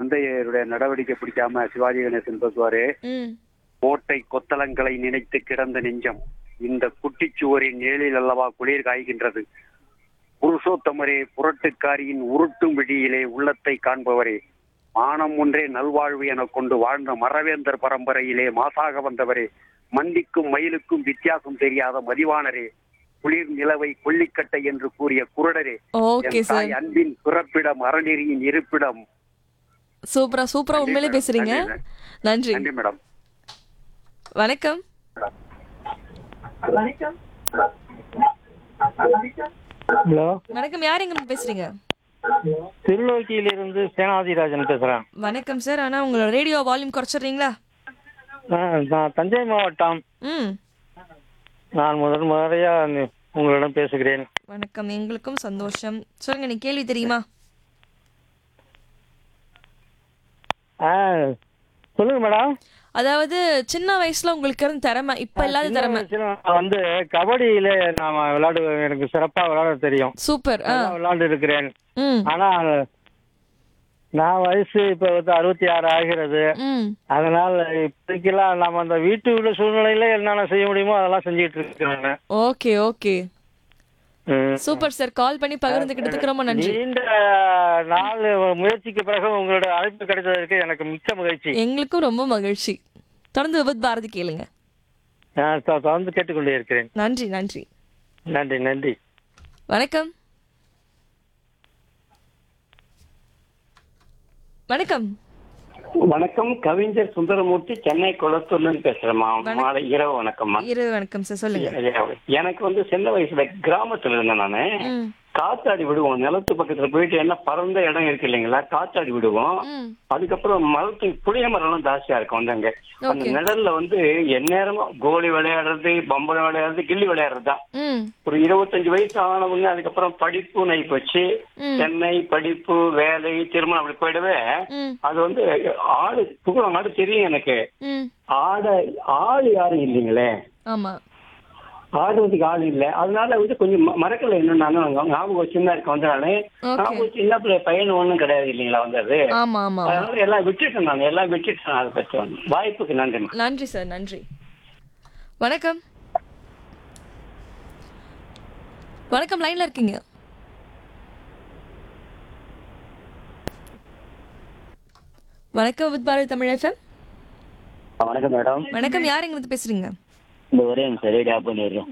தந்தையருடைய நடவடிக்கை பிடிக்காம சிவாஜி கணேசன் பேசுவாரு ம் கோட்டை கொத்தளங்களை நினைத்து கிடந்த நெஞ்சம் இந்த குட்டிச்சுவரின் நிழலில் அல்லவா குளிர் காய்கின்றது புருஷோத்தமரே புரட்டுக்காரியின் உருட்டும் விழியிலே உள்ளத்தை காண்பவரே மானம் ஒன்றே நல்வாழ்வு எனக் கொண்டு வாழ்ந்த மறவேந்தர் பரம்பரையிலே மாசாக வந்தவரே மந்திக்கும் மயிலுக்கும் வித்தியாசம் தெரியாத மதிவானரே குளிர் நிலவை கொல்லிக்கட்டை என்று கூறிய குருடரே ஓகே என் சார் தாய் அன்பின் பிறப்பிடம் அறநெறியின் இருப்பிடம் சூப்பரா சூப்பரா நன்றி உண்மையிலே மேடம். பேசுறீங்க நன்றி நன்றி நன்றி மேடம் வணக்கம் ஹலோ வணக்கம் யார் எங்க இருந்து பேசுறீங்க திருநோக்கியிலிருந்து சேனாதிராஜன் பேசுறேன் வணக்கம் சார் ஆனா உங்களோட ரேடியோ வால்யூம் குறைச்சிடுறீங்களா ஆ, நான் தஞ்சை மாவட்டம் ம் நான் முதல் முறையா நி- உங்களிடம் பேசுகிறேன் வணக்கம் எங்களுக்கும் சந்தோஷம் சொல்லுங்க நீ கேள்வி தெரியுமா ஆ சொல்லுங்க மேடம் அதாவது சின்ன வயசுல உங்களுக்கு இருந்த திறமை இப்ப இல்லாத சின்ன திறமை வயசுல நான் வந்து கபடியில நாம விளையாடு எனக்கு சிறப்பா விளையாட தெரியும் சூப்பர் ஆ நல்லா விளையாண்டு இருக்கிறேன் ம் ஆனா நான் வயசு இப்ப வந்து அறுபத்தி ஆறு ஆகிறது ம் அதனால இப்போதைக்கெல்லாம் நம்ம அந்த வீட்டு உள்ள சூழ்நிலையில என்னென்ன செய்ய முடியுமோ அதெல்லாம் செஞ்சுட்டு இருக்கிறேன் ஓகே ஓகே ம். சூப்பர் சார் கால் பண்ணி பகிர்ந்துக்கிட்டதுக்கு ரொம்ப நன்றி நீண்ட நாள் முயற்சிக்கு பிறகு உங்களோட அழைப்பு கிடைத்ததற்கு எனக்கு மிக்க மகிழ்ச்சி எங்களுக்கும் ரொம்ப மகிழ்ச்சி தொடர்ந்து விபத் பாரதி கேளுங்க நான் தொ- தொடர்ந்து கேட்டுக்கொண்டே இருக்கிறேன் நன்றி நன்றி நன்றி நன்றி வணக்கம் வணக்கம் வணக்கம் கவிஞர் சுந்தரமூர்த்தி சென்னை குளத்தூர்ல இருந்து பேசுறேம்மா மாலை இரவு வணக்கம்மா இரவு வணக்கம் சார் சொல்லுங்க எனக்கு வந்து சின்ன வயசுல கிராமத்துல இருந்தேன் நானு ம் காத்தாடி விடுவோம் நிலத்து பக்கத்துல போயிட்டு என்ன பறந்த இடம் இருக்கு இல்லைங்களா காத்தாடி விடுவோம் ம் அதுக்கப்புறம் மரத்து புளிய மரம்லாம் ஜாஸ்தியா இருக்கும் வந்து அங்க அந்த Okay. நிழல்ல வந்து எந்நேரமும் கோலி விளையாடுறது பம்பரம் விளையாடுறது கில்லி விளையாடுறது தான் ம் ஒரு இருபத்தஞ்சு வயசு ஆனவங்க அதுக்கப்புறம் படிப்பு நை போச்சு ம். சென்னை படிப்பு வேலை திருமணம் அப்படி போயிடவே ம் அது வந்து ஆடு புகழம் ஆடு தெரியும் எனக்கு ம் ஆட ஆள் யாரும் இல்லைங்களே ஆமா ஆடுறதுக்கு ஆள் இல்ல அதனால வந்து கொஞ்சம் ம- மறக்கல இன்னும் நானும் ஞாபகம் சின்ன இருக்க வந்தனாலே Okay. ஞாபகம் சின்ன பிள்ளை பையன் ஒண்ணும் கிடையாது இல்லைங்களா வந்தது ஆமா ஆமா ஆமா. அதனால எல்லாம் விட்டுட்டேன் நான் எல்லாம் விட்டுட்டேன் அதை பற்றி வந்து. வாய்ப்புக்கு நன்றி நன்றி சார் நன்றி வணக்கம் வணக்கம் லைன்ல இருக்கீங்க வணக்கம் வித் பாரதி தமிழ் எஃப்எம் வணக்கம் மேடம் வணக்கம் யார் எங்க இருந்து பேசுறீங்க இந்த ஒரே நிமிஷம் ரேடியோ ஆஃப் பண்ணிடுறோம்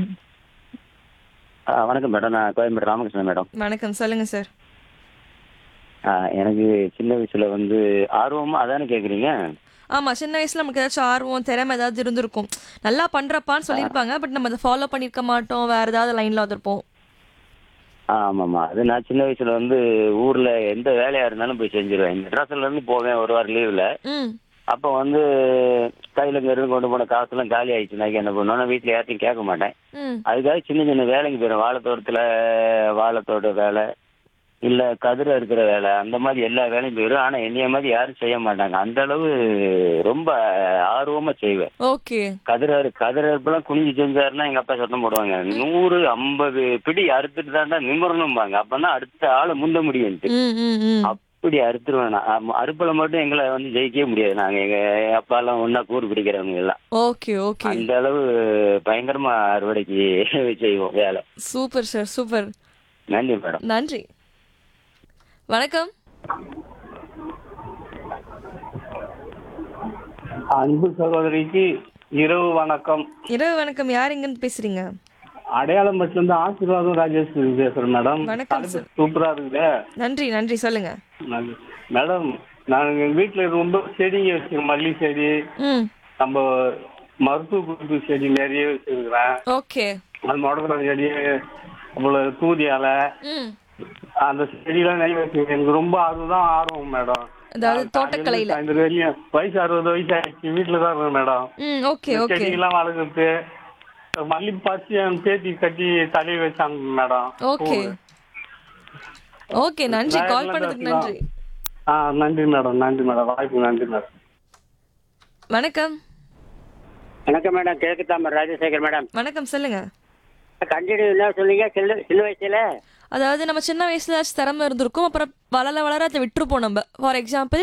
ஆ, வணக்கம் மேடம் நான் கோயம்பேடு ராமகிருஷ்ணன் மேடம் வணக்கம் சொல்லுங்க சார் ஆ, எனக்கு சின்ன வயசுல வந்து ஆர்வமா அதானே கேக்குறீங்க ஆமா சின்ன வயசுல நமக்கு ஏதாச்சும் ஆர்வம் திறமை ஏதாவது இருந்திருக்கும் நல்லா பண்றப்பான்னு சொல்லியிருப்பாங்க பட் நம்ம அதை ஃபாலோ பண்ணிருக்க மாட்டோம் வேற ஏதாவது லைன்ல வந்திருப்போம் ஆ, ஆமாம்மா அது நான் சின்ன வயசுல வந்து ஊர்ல எந்த வேலையா இருந்தாலும் போய் செஞ்சிருவேன் மெட்ராஸ்ல இருந்து போவேன் ஒரு வாரம் லீவ்ல ம் அப்போ வந்து கையில இங்க இருந்து கொண்டு போன காசுலாம் காலி ஆயிடுச்சுனாக்கி என்ன பண்ணுவேன் வீட்டுல யார்ட்டையும் கேட்க மாட்டேன் ம் அதுக்காக சின்ன சின்ன வேலைக்கு போயிடும் வாழைத்தோட்டத்துல வாழைத்தோட்ட வேலை இல்ல கதிர இருக்கிற வேலை அந்த மாதிரி எல்லா வேலையும் போயிடும் ஆனா என்னைய மாதிரி யாரும் செய்ய மாட்டாங்க அந்த அளவு ரொம்ப ஆர்வமா செய்வேன் ஓகே கதிர கதிர அறுப்பெல்லாம் குனிஞ்சு செஞ்சாருன்னா எங்க அப்பா சத்தம் போடுவாங்க நூறு ஐம்பது பிடி அறுத்துட்டு தாண்டா நிமிரணும்பாங்க அப்பதான் அடுத்த ஆளை முந்த முடியும் ம் ம் ம் அப்படி அறுத்துருவேன் நான் ஆமா, அறுப்புல மட்டும் எங்களை வந்து ஜெயிக்கவே முடியாது நாங்க எங்க அப்பா எல்லாம் ஒன்னா கூறு பிடிக்கிறவங்க எல்லாம் ஓகே ஓகே அந்த அளவு பயங்கரமா அறுவடைக்கு செய்வோம் வேலை சூப்பர் சார் சூப்பர் நன்றி மேடம் நன்றி வணக்கம் அன்பு சகோதரிக்கு இரவு வணக்கம் இரவு வணக்கம் யார் எங்கன்னு பேசுறீங்க அடையாளம் மட்டும் இருந்து ஆசீர்வாதம் ராஜேஷ் பேசுறேன் மேடம் வணக்கம் தலைப்பு சார். சூப்பரா இருக்குதே நன்றி நன்றி சொல்லுங்க நல்லது. மேடம் நான் எங்க வீட்டுல ரொம்ப செடிங்க வச்சிருக்கேன் மல்லி செடி ம் நம்ம மருத்துவ குறிப்பு செடி நிறைய வச்சிருக்கிறேன் ஓகே அது முடக்கிற செடி அப்புறம் தூதி இலை ம் அந்த செடியெல்லாம் நிறைய வச்சிருக்கேன் எனக்கு ரொம்ப அதுதான் ஆர்வம் மேடம் அதாவது நான் தோட்டக்கலையில. சாயந்தரம் வரையும் வயசு அறுபது வயசு ஆயிடுச்சு வீட்டுல தான் இருக்கேன் மேடம் ம் ஓகே இந்த ஓகே செடியெல்லாம் வளர்க்குறது மல்லி பறிச்சு என் பேத்தி கட்டி தலையை வச்சாங்க மேடம் ஓகே ஓகே நன்றி நான் கால் எல்லாம் பண்ணதுக்கு பேசலாம். நன்றி ஆ நன்றி மேடம் நன்றி மேடம் வாய்ப்பு நன்றி மேடம் வணக்கம் வணக்கம் மேடம் கிழக்கு தாமர் ராஜசேகர் மேடம் வணக்கம் சொல்லுங்க கண்டினியூ என்ன சொல்லுங்க சின்ன சின்ன வயசுல அதாவது நம்ம சின்ன வயசுல ஏதாச்சும் திறமை இருந்திருக்கும் அப்புறம் வளர வளர அதை விட்டுருப்போம் நம்ம ஃபார் எக்ஸாம்பிள்